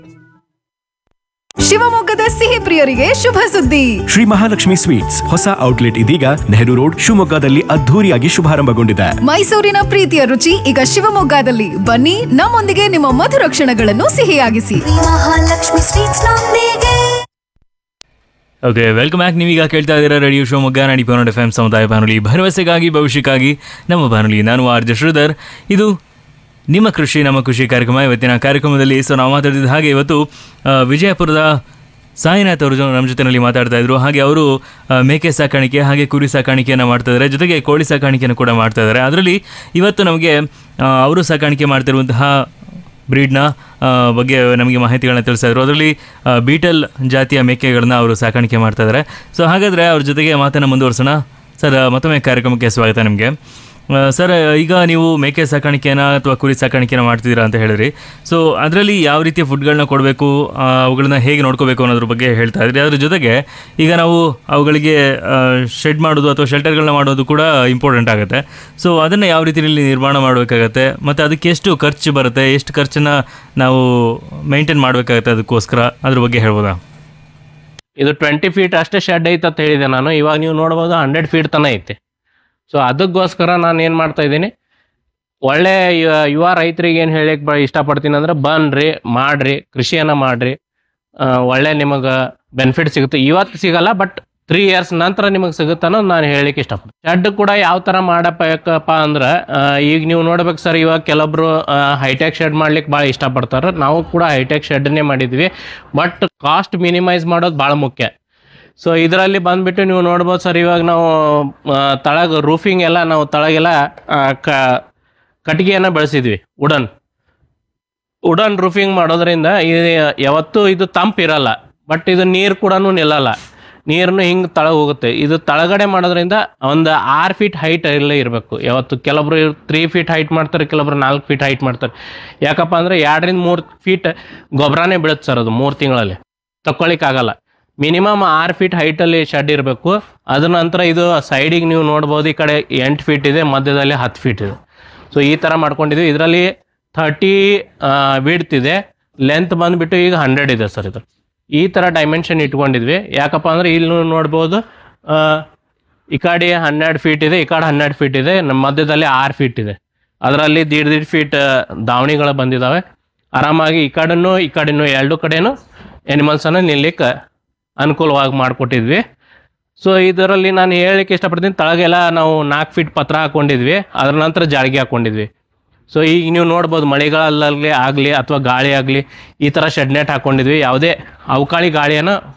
ಶಿವಮೊಗ್ಗದ ಸಿಹಿ ಪ್ರಿಯರಿಗೆ ಶುಭ ಸುದ್ದಿ ಶ್ರೀ ಮಹಾಲಕ್ಷ್ಮಿ ಸ್ವೀಟ್ಸ್ ಹೊಸ ಔಟ್ಲೆಟ್ ಇದೀಗ ನೆಹರು ರೋಡ್ ಶಿವಮೊಗ್ಗದಲ್ಲಿ ಅದ್ಧೂರಿಯಾಗಿ ಶುಭಾರಂಭಗೊಂಡಿದೆ ಮೈಸೂರಿನ ಪ್ರೀತಿಯ ರುಚಿ ಈಗ ಶಿವಮೊಗ್ಗದಲ್ಲಿ ಬನ್ನಿ ನಮ್ಮೊಂದಿಗೆ ನಿಮ್ಮ ಮಧುರ ಕ್ಷಣಗಳನ್ನು ಸಿಹಿಯಾಗಿಸಿ ಮಹಾಲಕ್ಷ್ಮಿ ಸ್ವೀಟ್ಸ್ ನೊಂದಿಗೆ ಓಕೆ ವೆಲ್ಕಮ್ ಬ್ಯಾಕ್ ನೀವೀಗ ಕೇಳ್ತಾ ಇದ್ದೀರಾ ರೇಡಿಯೋ ಶಿವಮೊಗ್ಗ ನಾಡಿ ಪನ್ನಡ ಎಫ್ ಎಂ ಸಮುದಾಯ ಬಾನುಲಿ ಭರವಸೆಗಾಗಿ ಭವಿಷ್ಯಕ್ಕಾಗಿ ನಮ್ಮ ಬಾನುಲಿ ನಾನು ಆರ್ ಜೆ ಶ್ರೀಧರ್ ಇದು ನಿಮ್ಮ ಕೃಷಿ ನಮ್ಮ ಕೃಷಿ ಕಾರ್ಯಕ್ರಮ ಇವತ್ತಿನ ಕಾರ್ಯಕ್ರಮದಲ್ಲಿ ಸೊ ನಾವು ಮಾತಾಡಿದ ಹಾಗೆ ಇವತ್ತು ಆ, ವಿಜಯಪುರದ ಸಾಯಿನಾಥ್ ಅವರು ನಮ್ಮ ಜೊತೆಯಲ್ಲಿ ಮಾತಾಡ್ತಾ ಇದ್ರು ಹಾಗೆ ಅವರು ಆ, ಮೇಕೆ ಸಾಕಾಣಿಕೆ ಹಾಗೆ ಕುರಿ ಸಾಕಾಣಿಕೆಯನ್ನು ಮಾಡ್ತಾ ಇದ್ದಾರೆ ಜೊತೆಗೆ ಕೋಳಿ ಸಾಕಾಣಿಕೆಯನ್ನು ಕೂಡ ಮಾಡ್ತಾ ಇದ್ದಾರೆ ಅದರಲ್ಲಿ ಇವತ್ತು ನಮಗೆ ಆ, ಅವರು ಸಾಕಾಣಿಕೆ ಮಾಡ್ತಿರುವಂತಹ ಬ್ರೀಡ್ನ ಬಗ್ಗೆ ನಮಗೆ ಮಾಹಿತಿಗಳನ್ನ ತಿಳಿಸ್ತಾ ಇದ್ರು ಅದರಲ್ಲಿ ಆ, ಬೀಟಲ್ ಜಾತಿಯ ಮೇಕೆಗಳನ್ನ ಅವರು ಸಾಕಾಣಿಕೆ ಮಾಡ್ತಾ ಇದ್ದಾರೆ ಸೊ ಹಾಗಾದರೆ ಅವ್ರ ಜೊತೆಗೆ ಮಾತನ್ನು ಮುಂದುವರ್ಸೋಣ ಸರ್ ಮತ್ತೊಮ್ಮೆ ಕಾರ್ಯಕ್ರಮಕ್ಕೆ ಸ್ವಾಗತ ನಿಮಗೆ ಸರ್ ಈಗ ನೀವು ಮೇಕೆ ಸಾಕಾಣಿಕೆನ ಅಥವಾ ಕುರಿ ಸಾಕಾಣಿಕೆನ ಮಾಡ್ತಿದ್ದೀರಾ ಅಂತ ಹೇಳಿದ್ರಿ ಸೊ ಅದರಲ್ಲಿ ಯಾವ ರೀತಿಯ ಫುಡ್ಗಳನ್ನ ಕೊಡಬೇಕು ಅವುಗಳನ್ನ ಹೇಗೆ ನೋಡ್ಕೋಬೇಕು ಅನ್ನೋದ್ರ ಬಗ್ಗೆ ಹೇಳ್ತಾ ಇದ್ರಿ ಅದ್ರ ಜೊತೆಗೆ ಈಗ ನಾವು ಅವುಗಳಿಗೆ ಶೆಡ್ ಮಾಡೋದು ಅಥವಾ ಶೆಲ್ಟರ್ಗಳನ್ನ ಮಾಡೋದು ಕೂಡ ಇಂಪಾರ್ಟೆಂಟ್ ಆಗುತ್ತೆ ಸೊ ಅದನ್ನು ಯಾವ ರೀತಿಯಲ್ಲಿ ನಿರ್ಮಾಣ ಮಾಡಬೇಕಾಗತ್ತೆ ಮತ್ತು ಅದಕ್ಕೆ ಎಷ್ಟು ಖರ್ಚು ಬರುತ್ತೆ ಎಷ್ಟು ಖರ್ಚನ್ನ ನಾವು ಮೇಂಟೈನ್ ಮಾಡಬೇಕಾಗತ್ತೆ ಅದಕ್ಕೋಸ್ಕರ ಅದ್ರ ಬಗ್ಗೆ ಹೇಳ್ಬೋದಾ ಇದು ಟ್ವೆಂಟಿ ಫೀಟ್ ಅಷ್ಟೇ ಶೆಡ್ ಐತೆ ಅಂತ ಹೇಳಿದೆ ನಾನು ಇವಾಗ ನೀವು ನೋಡ್ಬೋದು ಹಂಡ್ರೆಡ್ ಫೀಟ್ ತನ ಐತೆ ಸೊ ಅದಕ್ಕೋಸ್ಕರ ನಾನು ಏನು ಮಾಡ್ತಾ ಇದ್ದೀನಿ ಒಳ್ಳೆ ಯುವ- ಯುವ ರೈತರಿಗೆ ಏನು ಹೇಳಕ್ಕೆ ಬ ಇಷ್ಟಪಡ್ತೀನಿ ಅಂದ್ರೆ ಬನ್ರಿ ಮಾಡ್ರಿ ಕೃಷಿಯನ್ನ ಮಾಡ್ರಿ ಆ, ಒಳ್ಳೆ ನಿಮಗೆ ಬೆನಿಫಿಟ್ ಸಿಗುತ್ತೆ ಇವತ್ತು ಸಿಗಲ್ಲ ಬಟ್ ತ್ರೀ ಇಯರ್ಸ್ ನಂತರ ನಿಮಗೆ ಸಿಗುತ್ತೆ ಅನ್ನೋದು ನಾನು ಹೇಳಲಿಕ್ಕೆ ಇಷ್ಟಪಡ್ತೀನಿ ಶೆಡ್ ಕೂಡ ಯಾವ ಥರ ಮಾಡಬೇಕಪ್ಪ ಅಂದ್ರೆ ಆ, ಈಗ ನೀವು ನೋಡ್ಬೇಕು ಸರ್ ಇವಾಗ ಕೆಲವೊಬ್ರು ಹೈಟೆಕ್ ಶೆಡ್ ಮಾಡ್ಲಿಕ್ಕೆ ಭಾಳ ಇಷ್ಟಪಡ್ತಾರೆ ನಾವು ಕೂಡ ಹೈಟೆಕ್ ಶೆಡ್ನೇ ಮಾಡಿದ್ವಿ ಬಟ್ ಕಾಸ್ಟ್ ಮಿನಿಮೈಸ್ ಮಾಡೋದು ಭಾಳ ಮುಖ್ಯ ಸೊ ಇದರಲ್ಲಿ ಬಂದ್ಬಿಟ್ಟು ನೀವು ನೋಡ್ಬೋದು ಸರ್ ಇವಾಗ ನಾವು ತಳಗ ರೂಫಿಂಗ್ ಎಲ್ಲ ನಾವು ತಳಗೆಲ್ಲ ಆ, ಕ ಕಟ್ಟಿಗೆಯನ್ನು ಬೆಳೆಸಿದ್ವಿ ವುಡನ್ ವುಡನ್ ರೂಫಿಂಗ್ ಮಾಡೋದ್ರಿಂದ ಇದು ಯಾವತ್ತೂ ಇದು ತಂಪಿರಲ್ಲ ಬಟ್ ಇದು ನೀರು ಕೂಡ ನಿಲ್ಲಲ್ಲ ನೀರನ್ನು ಹಿಂಗೆ ತಳಗ ಹೋಗುತ್ತೆ ಇದು ತಳಗಡೆ ಮಾಡೋದ್ರಿಂದ ಒಂದು ಆರು ಫೀಟ್ ಹೈಟ್ ಇರಲೇ ಇರಬೇಕು ಯಾವತ್ತು ಕೆಲವೊಬ್ರು ತ್ರೀ ಫೀಟ್ ಹೈಟ್ ಮಾಡ್ತಾರೆ ಕೆಲವೊಬ್ರು ನಾಲ್ಕು ಫೀಟ್ ಹೈಟ್ ಮಾಡ್ತಾರೆ ಯಾಕಪ್ಪ ಅಂದರೆ ಎರಡರಿಂದ ಮೂರು ಫೀಟ್ ಗೊಬ್ಬರನೇ ಬೀಳುತ್ತೆ ಸರ್ ಅದು ಮೂರು ತಿಂಗಳಲ್ಲಿ ತಕ್ಕೊಳಿಕ್ಕಾಗಲ್ಲ ಮಿನಿಮಮ್ ಆರು ಫೀಟ್ ಹೈಟಲ್ಲಿ ಶೆಡ್ ಇರಬೇಕು ಅದ್ರ ನಂತರ ಇದು ಸೈಡಿಗೆ ನೀವು ನೋಡ್ಬೋದು ಈ ಕಡೆ ಎಂಟು ಫೀಟ್ ಇದೆ ಮಧ್ಯದಲ್ಲಿ ಹತ್ತು ಫೀಟ್ ಇದೆ ಸೊ ಈ ಥರ ಮಾಡ್ಕೊಂಡಿದ್ವಿ ಇದರಲ್ಲಿ ಥರ್ಟಿ ವಿಡ್ತ್ ಇದೆ ಲೆಂತ್ ಬಂದುಬಿಟ್ಟು ಈಗ ಹಂಡ್ರೆಡ್ ಇದೆ ಸರ್ ಇದು ಈ ಥರ ಡೈಮೆನ್ಷನ್ ಇಟ್ಕೊಂಡಿದ್ವಿ ಯಾಕಪ್ಪ ಅಂದರೆ ಇಲ್ಲಿ ನೀವು ನೋಡ್ಬೋದು ಆ, ಈ ಕಡೆ ಹನ್ನೆರಡು ಫೀಟ್ ಇದೆ ಈ ಕಡೆ ಹನ್ನೆರಡು ಫೀಟ್ ಇದೆ ನಮ್ಮ ಮಧ್ಯದಲ್ಲಿ ಆರು ಫೀಟ್ ಇದೆ ಅದರಲ್ಲಿ ದೀಡ್ ದೀಡ್ ಫೀಟ್ ದಾವಣಿಗಳು ಬಂದಿದ್ದಾವೆ ಆರಾಮಾಗಿ ಈ ಕಡೆನೂ ಈ ಕಡೆನೂ ಎರಡು ಕಡೆನೂ ಎನಿಮಲ್ಸನ್ನು ನಿಲ್ಲಿಕ್ಕೆ ಅನುಕೂಲವಾಗಿ ಮಾಡಿಕೊಟ್ಟಿದ್ವಿ ಸೊ ಇದರಲ್ಲಿ ನಾನು ಹೇಳಲಿಕ್ಕೆ ಇಷ್ಟಪಡ್ತೀನಿ ತಳಗೆಲ್ಲ ನಾವು ನಾಲ್ಕು ಫೀಟ್ ಪತ್ರ ಹಾಕೊಂಡಿದ್ವಿ ಅದ್ರ ನಂತರ ಜಾಳಿಗೆ ಹಾಕೊಂಡಿದ್ವಿ ಸೊ ಈಗ ನೀವು ನೋಡ್ಬೋದು ಮಳೆಗಾಲದಲ್ಲಿ ಆಗಲಿ ಅಥವಾ ಗಾಳಿ ಆಗಲಿ ಈ ಥರ ಶೆಡ್ ನೆಟ್ ಹಾಕೊಂಡಿದ್ವಿ ಯಾವುದೇ ಅವಕಾಳಿ ಗಾಳಿಯನ್ನು